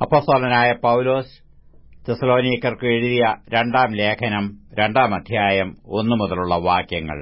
അപ്പസ്തോലനായ പൌലോസ് തെസലോനിക്കർക്ക് എഴുതിയ രണ്ടാം ലേഖനം രണ്ടാം അധ്യായം ഒന്നു മുതലുള്ള വാക്യങ്ങൾ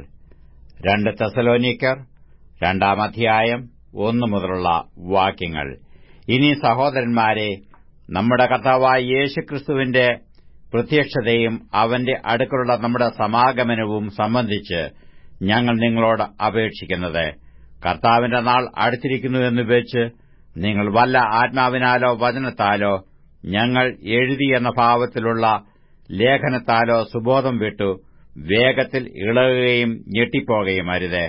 രണ്ട് തെസലോനിക്കർ രണ്ടാം അധ്യായം ഒന്നു മുതലുള്ള വാക്യങ്ങൾ ഇനി സഹോദരന്മാരെ നമ്മുടെ കർത്താവായ യേശുക്രിസ്തുവിന്റെ പ്രത്യക്ഷതയും അവന്റെ അടുക്കലുള്ള നമ്മുടെ സമാഗമനവും സംബന്ധിച്ച് ഞങ്ങൾ നിങ്ങളോട് അപേക്ഷിക്കുന്നത് കർത്താവിന്റെ നാൾ അടുത്തിരിക്കുന്നുവെന്ന് വെച്ച് നിങ്ങൾ വല്ല ആത്മാവിനാലോ വചനത്താലോ ഞങ്ങൾ എഴുതിയെന്ന ഭാവത്തിലുള്ള ലേഖനത്താലോ സുബോധം വിട്ടു വേഗത്തിൽ ഇളകുകയും ഞെട്ടിപ്പോകുകയും അരുത്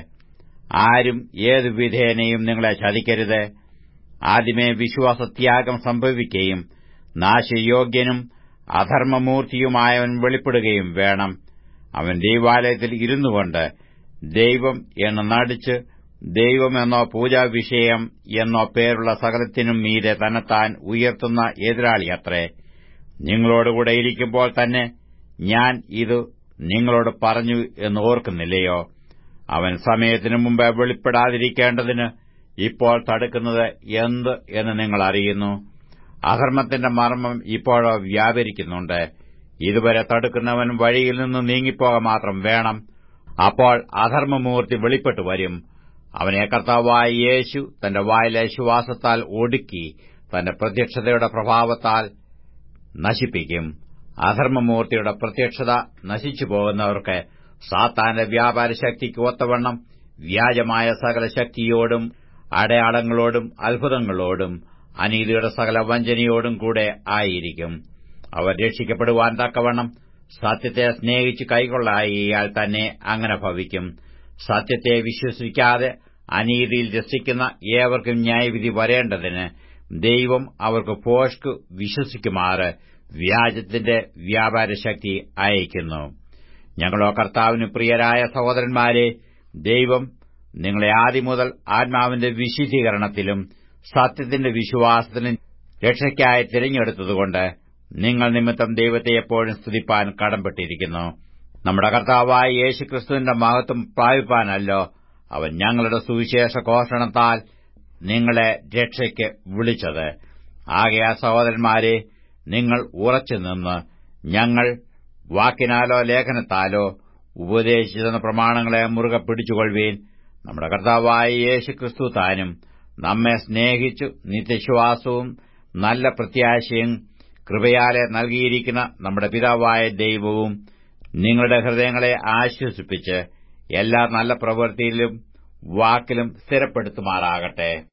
ആരും ഏതു വിധേനയും നിങ്ങളെ ചതിക്കരുത് ആദ്യമേ വിശ്വാസത്യാഗം സംഭവിക്കുകയും നാശയോഗ്യനും അധർമ്മമൂർത്തിയുമായവൻ വെളിപ്പെടുകയും വേണം അവൻ ദൈവാലയത്തിൽ ഇരുന്നുകൊണ്ട് ദൈവം എന്ന് നടിച്ച് ദൈവമെന്നോ പൂജാവിഷയം എന്നോ പേരുള്ള സകലത്തിനും മീതെ തന്നെത്താൻ ഉയർത്തുന്ന എതിരാളിയത്രേ നിങ്ങളോടുകൂടെ ഇരിക്കുമ്പോൾ തന്നെ ഞാൻ ഇത് നിങ്ങളോട് പറഞ്ഞു എന്ന് ഓർക്കുന്നില്ലയോ അവൻ സമയത്തിനു മുമ്പ് വെളിപ്പെടാതിരിക്കേണ്ടതിന് ഇപ്പോൾ തടുക്കുന്നത് എന്ത് എന്ന് നിങ്ങൾ അറിയുന്നു അധർമ്മത്തിന്റെ മർമ്മം ഇപ്പോഴോ വ്യാപരിക്കുന്നുണ്ട് ഇതുവരെ തടുക്കുന്നവൻ വഴിയിൽ നിന്ന് നീങ്ങിപ്പോക മാത്രം വേണം അപ്പോൾ അധർമ്മമൂർത്തി വെളിപ്പെട്ടു വരും അവനെ കർത്താവായ യേശു തന്റെ വായിലെ ശ്വാസത്താൽ ഒടുക്കി തന്റെ പ്രത്യക്ഷതയുടെ പ്രഭാവത്താൽ നശിപ്പിക്കും അധർമ്മമൂർത്തിയുടെ പ്രത്യക്ഷത നശിച്ചു പോകുന്നവർക്ക് സാത്താന്റെ വ്യാപാര ശക്തിക്ക് ഒത്തവണ്ണം വ്യാജമായ സകല ശക്തിയോടും അടയാളങ്ങളോടും അത്ഭുതങ്ങളോടും അനീതിയുടെ സകല വഞ്ചനയോടും കൂടെ ആയിരിക്കും അവർ രക്ഷിക്കപ്പെടുവാൻ തക്കവണ്ണം സത്യത്തെ സ്നേഹിച്ച് കൈകൊള്ളായിയാൽ തന്നെ അങ്ങനെ ഭവിക്കും സത്യത്തെ വിശ്വസിക്കാതെ അനീതിയിൽ രസിക്കുന്ന ഏവർക്കും ന്യായവിധി വരേണ്ടതിന് ദൈവം അവർക്ക് പോഷ്ക് വിശ്വസിക്കുമാറ് വ്യാജത്തിന്റെ വ്യാപാരശക്തി അയക്കുന്നു ഞങ്ങളോ കർത്താവിന് പ്രിയരായ സഹോദരന്മാരെ ദൈവം നിങ്ങളെ ആദ്യം മുതൽ ആത്മാവിന്റെ വിശുദ്ധീകരണത്തിലും സത്യത്തിന്റെ വിശ്വാസത്തിലും രക്ഷയ്ക്കായി തിരഞ്ഞെടുത്തതുകൊണ്ട് നിങ്ങൾ നിമിത്തം ദൈവത്തെ എപ്പോഴും സ്തുതിപ്പാൻ കടംപെട്ടിരിക്കുന്നു നമ്മുടെ കർത്താവായ യേശുക്രിസ്തുവിന്റെ മഹത്വം പ്രാപിപ്പാനല്ലോ അവൻ ഞങ്ങളുടെ സുവിശേഷ ഘോഷണത്താൽ നിങ്ങളെ രക്ഷയ്ക്ക് വിളിച്ചത് ആകയാ സഹോദരന്മാരെ നിങ്ങൾ ഉറച്ചുനിന്ന് ഞങ്ങൾ വാക്കിനാലോ ലേഖനത്താലോ ഉപദേശിച്ചെന്ന പ്രമാണങ്ങളെ മുറുകെ പിടിച്ചുകൊള്ളുവീൻ നമ്മുടെ കർത്താവായ യേശുക്രിസ്തു താനും നമ്മെ സ്നേഹിച്ചു നിത്യശ്വാസവും നല്ല പ്രത്യാശയും കൃപയാലെ നൽകിയിരിക്കുന്ന നമ്മുടെ പിതാവായ ദൈവവും നിങ്ങളുടെ ഹൃദയങ്ങളെ ആശ്വസിപ്പിച്ച് എല്ലാ നല്ല പ്രവൃത്തിയിലും വാക്കിലും സ്ഥിരപ്പെടുത്തുമാറാകട്ടെ